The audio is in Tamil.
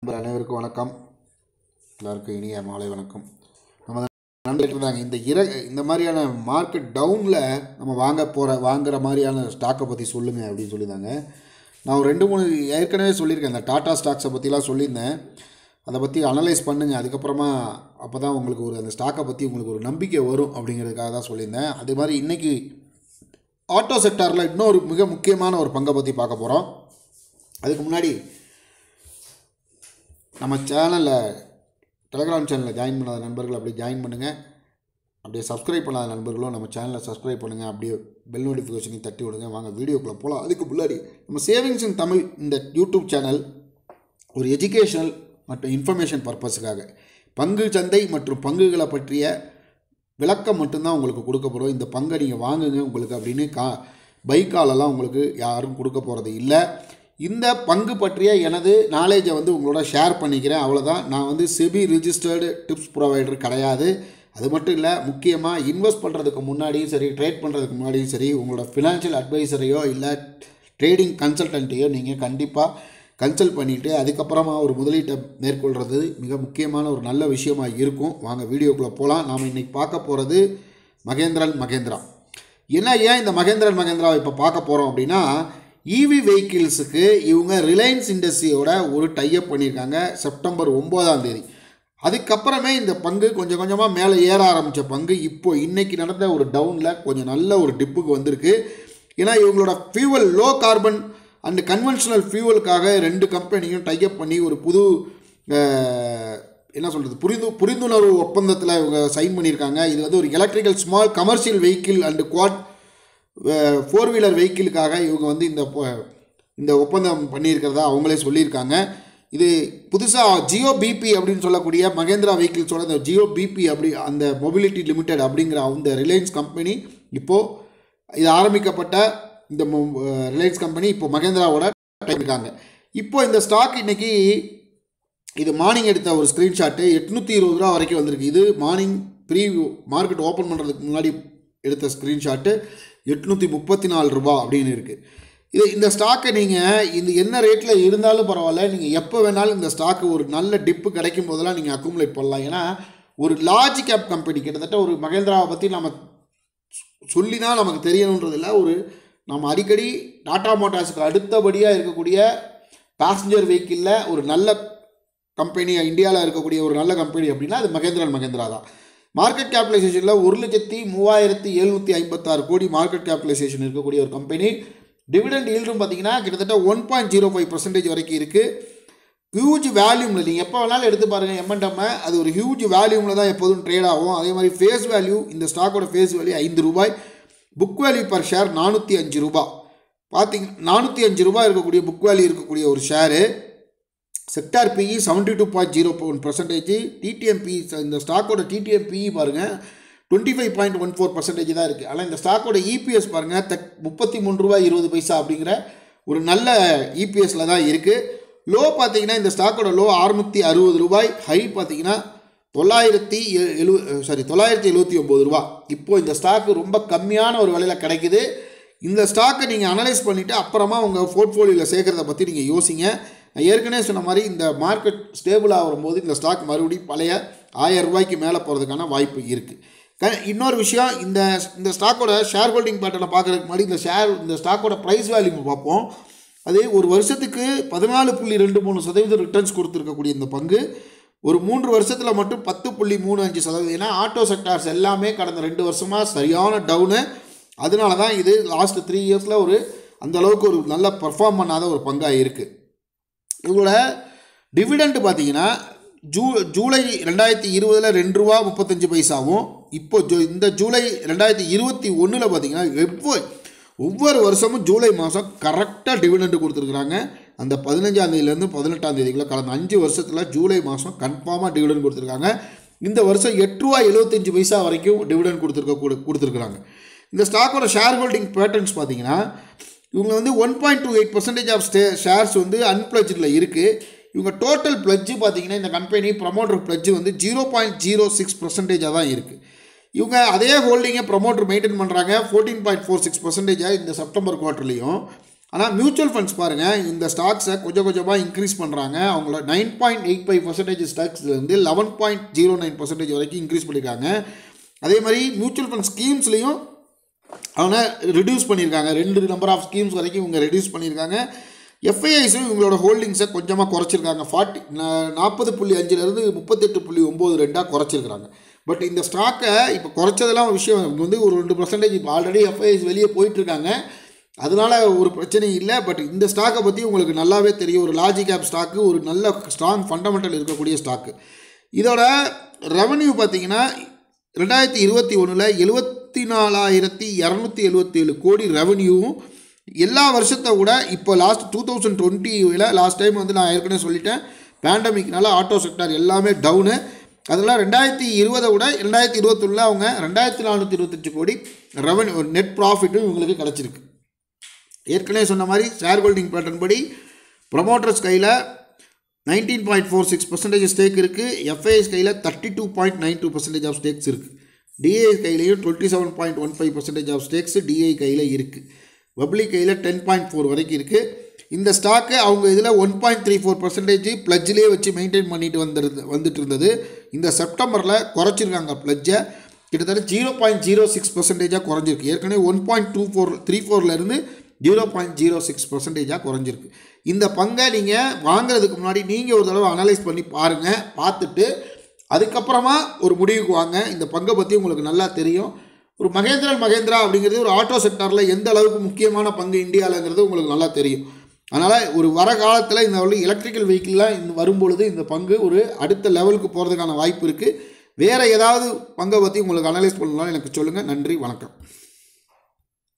நண்பர் அனைவருக்கும் வணக்கம் எல்லாருக்கும் இனிய மாலை வணக்கம் நம்ம நண்பர் இருந்தாங்க இந்த இற இந்த மாதிரியான மார்க்கெட் டவுனில் நம்ம வாங்க போகிற வாங்குற மாதிரியான ஸ்டாக்கை பற்றி சொல்லுங்கள் அப்படின்னு சொல்லியிருந்தாங்க நான் ஒரு ரெண்டு மூணு ஏற்கனவே சொல்லியிருக்கேன் இந்த டாடா ஸ்டாக்ஸை பற்றிலாம் சொல்லியிருந்தேன் அதை பற்றி அனலைஸ் பண்ணுங்கள் அதுக்கப்புறமா அப்போ தான் உங்களுக்கு ஒரு அந்த ஸ்டாக்கை பற்றி உங்களுக்கு ஒரு நம்பிக்கை வரும் அப்படிங்கிறதுக்காக தான் சொல்லியிருந்தேன் அதே மாதிரி இன்றைக்கி ஆட்டோ செக்டாரில் இன்னொரு மிக முக்கியமான ஒரு பங்கை பற்றி பார்க்க போகிறோம் அதுக்கு முன்னாடி நம்ம சேனலில் டெலகிராம் சேனலில் ஜாயின் பண்ணாத நண்பர்கள் அப்படியே ஜாயின் பண்ணுங்கள் அப்படியே சப்ஸ்கிரைப் பண்ணாத நண்பர்களும் நம்ம சேனலை சப்ஸ்கிரைப் பண்ணுங்கள் அப்படியே பெல் நோட்டிஃபிகேஷனையும் தட்டி விடுங்க வாங்க வீடியோக்குள்ளே போகலாம் அதுக்கு முன்னாடி நம்ம சேவிங்ஸ் இன் தமிழ் இந்த யூடியூப் சேனல் ஒரு எஜுகேஷனல் மற்றும் இன்ஃபர்மேஷன் பர்பஸுக்காக பங்கு சந்தை மற்றும் பங்குகளை பற்றிய விளக்கம் மட்டும்தான் உங்களுக்கு கொடுக்கப்படும் இந்த பங்கை நீங்கள் வாங்குங்க உங்களுக்கு அப்படின்னு கா பைக்காலெல்லாம் உங்களுக்கு யாரும் கொடுக்க போகிறது இல்லை இந்த பங்கு பற்றிய எனது நாலேஜை வந்து உங்களோட ஷேர் பண்ணிக்கிறேன் அவ்வளோதான் நான் வந்து செபி ரிஜிஸ்டர்டு டிப்ஸ் ப்ரொவைடர் கிடையாது அது மட்டும் இல்லை முக்கியமாக இன்வெஸ்ட் பண்ணுறதுக்கு முன்னாடியும் சரி ட்ரேட் பண்ணுறதுக்கு முன்னாடியும் சரி உங்களோட ஃபினான்ஷியல் அட்வைசரையோ இல்லை ட்ரேடிங் கன்சல்டன்ட்டையோ நீங்கள் கண்டிப்பாக கன்சல்ட் பண்ணிவிட்டு அதுக்கப்புறமா ஒரு முதலீட்டை மேற்கொள்கிறது மிக முக்கியமான ஒரு நல்ல விஷயமா இருக்கும் வாங்க வீடியோக்குள்ளே போகலாம் நாம் இன்றைக்கி பார்க்க போகிறது மகேந்திரன் மகேந்திரா என்ன ஏன் இந்த மகேந்திரன் மகேந்திராவை இப்போ பார்க்க போகிறோம் அப்படின்னா இவி வெஹிக்கிள்ஸுக்கு இவங்க ரிலையன்ஸ் இண்டஸ்ட்ரியோட ஒரு டைப் பண்ணியிருக்காங்க செப்டம்பர் ஒம்போதாம் தேதி அதுக்கப்புறமே இந்த பங்கு கொஞ்சம் கொஞ்சமாக மேலே ஏற ஆரம்பித்த பங்கு இப்போ இன்றைக்கி நடந்த ஒரு டவுனில் கொஞ்சம் நல்ல ஒரு டிப்புக்கு வந்திருக்கு ஏன்னா இவங்களோட fuel low carbon and conventional ஃபியூவலுக்காக ரெண்டு கம்பெனியும் டைப் பண்ணி ஒரு புது அஹ், என்ன சொல்கிறது புரிந்து புரிந்துணர்வு ஒப்பந்தத்தில் இவங்க சைன் பண்ணியிருக்காங்க இது வந்து ஒரு electrical small commercial vehicle and quad four wheeler வெஹிக்கிளுக்காக இவங்க வந்து இந்த பொ- இந்த ஒப்பந்தம் பண்ணியிருக்கிறதா அவங்களே சொல்லியிருக்காங்க இது புதுசாக ஜியோ பிபி அப்படின்னு சொல்லக்கூடிய மகேந்திரா வெஹிக்கிள்ஸோட இந்த ஜியோ பிபி அப்படி அந்த மொபிலிட்டி லிமிடெட் அப்படிங்கிற அந்த ரிலையன்ஸ் கம்பெனி இப்போது இது ஆரம்பிக்கப்பட்ட இந்த ரிலையன்ஸ் கம்பெனி இப்போ மகேந்திராவோட இருக்காங்க இப்போ இந்த ஸ்டாக் இன்னைக்கு இது மார்னிங் எடுத்த ஒரு ஸ்க்ரீன்ஷாட்டு எட்நூற்றி இருபது ரூபா வரைக்கும் வந்திருக்கு இது மார்னிங் ப்ரீ மார்க்கெட் ஓப்பன் பண்ணுறதுக்கு முன்னாடி எடுத்த ஸ்க்ரீன்ஷாட்டு எட்நூற்றி முப்பத்தி நாலு ரூபா அப்படின்னு இருக்குது இது இந்த ஸ்டாக்கை நீங்கள் இந்த என்ன ரேட்டில் இருந்தாலும் பரவாயில்ல நீங்கள் எப்போ வேணாலும் இந்த ஸ்டாக்கு ஒரு நல்ல டிப்பு கிடைக்கும் போதெல்லாம் நீங்கள் அக்குமுலேட் பண்ணலாம் ஏன்னா ஒரு லார்ஜ் கேப் கம்பெனி கிட்டத்தட்ட ஒரு மகேந்திராவை பற்றி நம்ம சொல்லி தான் நமக்கு தெரியணுன்றதில்ல ஒரு நம்ம அடிக்கடி டாடா மோட்டார்ஸுக்கு அடுத்தபடியாக இருக்கக்கூடிய பேசஞ்சர் வெஹிக்கிளில் ஒரு நல்ல கம்பெனி இந்தியாவில் இருக்கக்கூடிய ஒரு நல்ல கம்பெனி அப்படின்னா அது மகேந்திரன் மகேந்திரா தான் மார்க்கெட் கேபிடலைசேஷனில் ஒரு லட்சத்தி மூவாயிரத்தி எழுநூற்றி ஐம்பத்தாறு கோடி மார்க்கெட் கேபிடலைசேஷன் இருக்கக்கூடிய ஒரு கம்பெனி டிவிடெண்ட் ஈல்டும் பார்த்தீங்கன்னா கிட்டத்தட்ட one point zero five percentage வரைக்கும் இருக்குது ஹியூஜ் வேல்யூமில் நீங்கள் எப்போ வேணாலும் எடுத்து பாருங்கள் எம்என்டம் அது ஒரு ஹியூஜ் வேல்யூமில் தான் எப்போதும் ட்ரேட் ஆகும் அதே மாதிரி ஃபேஸ் வேல்யூ இந்த ஸ்டாக்கோட ஃபேஸ் வேல்யூ ஐந்து ரூபாய் புக் வேல்யூ பர் ஷேர் நானூற்றி அஞ்சு ரூபாய் பார்த்தீங்க நானூற்றி அஞ்சு ரூபாய் இருக்கக்கூடிய புக் வேல்யூ இருக்கக்கூடிய ஒரு share sector PE seventy two point zero one percentage TTM P இந்த ஸ்டாக்கோட டிடிஎம்பிஇ பாருங்கள் twenty five point one four percentage தான் இருக்குது ஆனால் இந்த ஸ்டாக்கோட இபிஎஸ் பாருங்கள் தக் முப்பத்தி மூணு ரூபாய் இருபது பைசா அப்படிங்கிற ஒரு நல்ல இபிஎஸ்ல தான் இருக்குது லோ பார்த்தீங்கன்னா இந்த ஸ்டாக்கோட லோ அறுநூற்றி அறுபது ரூபாய் ஹை பார்த்தீங்கன்னா தொள்ளாயிரத்தி எ- எழு சாரி தொள்ளாயிரத்தி எழுபத்தி ஒம்பது ரூபா இப்போ இந்த ஸ்டாக்கு ரொம்ப கம்மியான ஒரு விலையில் கிடைக்குது இந்த ஸ்டாக்கை நீங்கள் அனலைஸ் பண்ணிவிட்டு அப்புறமா உங்கள் போர்ட்ஃபோலியோவில் சேர்க்குறத பற்றி நீங்கள் யோசிங்க நான் ஏற்கனவே சொன்ன மாதிரி இந்த மார்க்கெட் ஸ்டேபிள் ஆகும்போது இந்த ஸ்டாக் மறுபடியும் பழைய ஆயிரம் ரூபாய்க்கு மேலே போகிறதுக்கான வாய்ப்பு இருக்குது க இன்னொரு விஷயம் இந்த இந்த ஸ்டாக்கோட ஷேர் ஹோல்டிங் பேட்டர்னை பார்க்குறதுக்கு முன்னாடி இந்த ஷேர் இந்த ஸ்டாக்கோட ப்ரைஸ் வேல்யூ பார்ப்போம் அது ஒரு வருஷத்துக்கு பதினாலு புள்ளி ரெண்டு மூணு சதவீதம் ரிட்டர்ன்ஸ் கொடுத்துருக்கக்கூடிய இந்த பங்கு ஒரு மூன்று வருஷத்தில் மட்டும் பத்து புள்ளி மூணு அஞ்சு சதவீதம் ஏன்னா ஆட்டோ செக்டார்ஸ் எல்லாமே கடந்த ரெண்டு வருஷமாக சரியான டவுனு அதனால தான் இது லாஸ்ட் த்ரீ இயர்ஸில் ஒரு அந்த அளவுக்கு ஒரு நல்ல பர்ஃபார்ம் பண்ணாத ஒரு பங்காக இருக்குது இவங்களோட டிவிடெண்ட் பார்த்தீங்கன்னா ஜூ ஜூலை ரெண்டாயிரத்தி இருபதில் ரெண்டு ரூபா முப்பத்தஞ்சு பைசாவும் இப்போ ஜூ இந்த ஜூலை ரெண்டாயிரத்தி இருபத்தி ஒன்றில் பார்த்தீங்கன்னா எவ்வளோ ஒவ்வொரு வருஷமும் ஜூலை மாதம் கரெக்டாக டிவிடெண்ட் கொடுத்துருக்குறாங்க அந்த பதினஞ்சாம் தேதியிலேருந்து பதினெட்டாம் தேதிக்குள்ளே கடந்த அஞ்சு வருஷத்தில் ஜூலை மாதம் கன்ஃபார்மாக டிவிடெண்ட் கொடுத்துருக்காங்க இந்த வருஷம் எட்டு ரூபா எழுபத்தஞ்சு பைசா வரைக்கும் டிவிடெண்ட் கொடுத்துருக்க கொடு கொடுத்துருக்குறாங்க இந்த ஸ்டாக்கோட ஷேர் ஹோல்டிங் பேட்டர்ன்ஸ் பார்த்தீங்கன்னா இவங்க வந்து one point two eight percentage of stay shares வந்து அன்பிளஜில் இருக்குது இவங்க டோட்டல் பிளட்ஜு பார்த்தீங்கன்னா இந்த கம்பெனி ப்ரமோட்டர் பிளட்ஜு வந்து ஜீரோ பாயிண்ட் ஜீரோ சிக்ஸ் பர்சன்டேஜாக தான் இருக்குது இவங்க அதே ஹோல்டிங்கை ப்ரமோட்டர் மெயின்டைன் பண்ணுறாங்க ஃபோர்டீன் பாயிண்ட் ஃபோர் சிக்ஸ் பர்சன்டேஜாக இந்த செப்டம்பர் குவார்ட்டர்லேயும் ஆனால் மியூச்சுவல் ஃபண்ட்ஸ் பாருங்கள் இந்த ஸ்டாக்ஸை கொஞ்சம் கொஞ்சமாக இன்க்ரீஸ் பண்ணுறாங்க அவங்களோட nine point eight five percentage ஸ்டாக்ஸ்லேருந்து eleven point zero nine percentage வரைக்கும் இன்க்ரீஸ் பண்ணியிருக்காங்க அதே மாதிரி மியூச்சுவல் ஃபண்ட் ஸ்கீம்ஸ்லேயும் அவங்க ரெடியூஸ் பண்ணியிருக்காங்க ரெண்டு நம்பர் ஆஃப் ஸ்கீம்ஸ் வரைக்கும் இவங்க ரெடியூஸ் பண்ணியிருக்காங்க எஃப்ஐஐஸும் இவங்களோட ஹோல்டிங்ஸை கொஞ்சமாக குறைச்சிருக்காங்க ஃபார்ட்டி நாற்பது புள்ளி அஞ்சுலேருந்து முப்பத்தெட்டு புள்ளி ஒம்பது ரெண்டாக குறைச்சிருக்கிறாங்க பட் இந்த ஸ்டாக்கை இப்போ குறைச்சதெல்லாம் ஒரு விஷயம் இவங்க வந்து ஒரு ரெண்டு பர்சன்டேஜ் இப்போ ஆல்ரெடி எஃப்ஐஐஸ் வெளியே போயிட்டுருக்காங்க அதனால ஒரு பிரச்சனையும் இல்லை பட் இந்த ஸ்டாக்கை பற்றி உங்களுக்கு நல்லாவே தெரியும் ஒரு லாஜிக் ஆப் ஸ்டாக்கு ஒரு நல்ல ஸ்ட்ராங் ஃபண்டமெண்டல் இருக்கக்கூடிய ஸ்டாக்கு இதோட ரெவன்யூ பார்த்தீங்கன்னா ரெண்டாயிரத்தி இருபத்தி ஒன்றில் எழுபத்தி நாலாயிரத்தி இரநூத்தி எழுபத்தி ஏழு கோடி ரெவன்யூவும் எல்லா வருஷத்தை விட இப்போ லாஸ்ட் டூ தௌசண்ட் டுவெண்ட்டியில் லாஸ்ட் டைம் வந்து நான் ஏற்கனவே சொல்லிட்டேன் பேண்டமிக்னால ஆட்டோ செக்டார் எல்லாமே டவுனு அதெல்லாம் ரெண்டாயிரத்தி இருபதை விட ரெண்டாயிரத்தி இருபத்தொன்னில் அவங்க ரெண்டாயிரத்தி நானூற்றி இருபத்தஞ்சு கோடி ரெவன்யூ நெட் ப்ராஃபிட்டும் இவங்களுக்கு கிடச்சிருக்கு ஏற்கனவே சொன்ன மாதிரி ஷேர் ஹோல்டிங் பேட்டர்ன் படி ப்ரொமோட்டர்ஸ் கையில் nineteen point four six percentage stake இருக்குது எஃப்ஐஎஸ் கையில் thirty two point nine two percentage of stakes இருக்குது டிஐ கையிலையும் twenty seven point one five percentage of stakes DI கையில் இருக்குது பப்ளிக் கையில் டென் பாயிண்ட் ஃபோர் வரைக்கும் இருக்குது இந்த ஸ்டாக்கு அவங்க இதில் one point three four percentage ப்ளட்ஜ்லேயே வச்சு மெயின்டைன் பண்ணிட்டு வந்துருந்து வந்துட்டு இருந்தது இந்த செப்டம்பரில் குறைச்சிருக்காங்க ப்ளட்ஜை கிட்டத்தட்ட ஜீரோ பாயிண்ட் ஜீரோ சிக்ஸ் பர்சன்டேஜாக குறைஞ்சிருக்கு ஏற்கனவே one point two four three ஃபோர்லேருந்து ஜீரோ பாயிண்ட் ஜீரோ சிக்ஸ் பர்சன்டேஜாக குறைஞ்சிருக்கு இந்த பங்கை நீங்கள் வாங்குறதுக்கு முன்னாடி நீங்கள் ஒரு தடவை அனலைஸ் பண்ணி பாருங்கள் பார்த்துட்டு அதுக்கப்புறமா ஒரு முடிவுக்கு வாங்க இந்த பங்கை பற்றி உங்களுக்கு நல்லா தெரியும் ஒரு மகேந்திரன் மகேந்திரா அப்படிங்கிறது ஒரு ஆட்டோ செக்டாரில் எந்த அளவுக்கு முக்கியமான பங்கு இந்தியாவிலங்கிறது உங்களுக்கு நல்லா தெரியும் அதனால் ஒரு வர காலத்தில் இந்த ஒரு எலக்ட்ரிக்கல் வெஹிக்கிள்லாம் இந்த வரும்பொழுது இந்த பங்கு ஒரு அடுத்த லெவலுக்கு போகிறதுக்கான வாய்ப்பு இருக்குது வேறு ஏதாவது பங்கை பற்றி உங்களுக்கு அனலைஸ் பண்ணலாம் எனக்கு சொல்லுங்கள் நன்றி வணக்கம்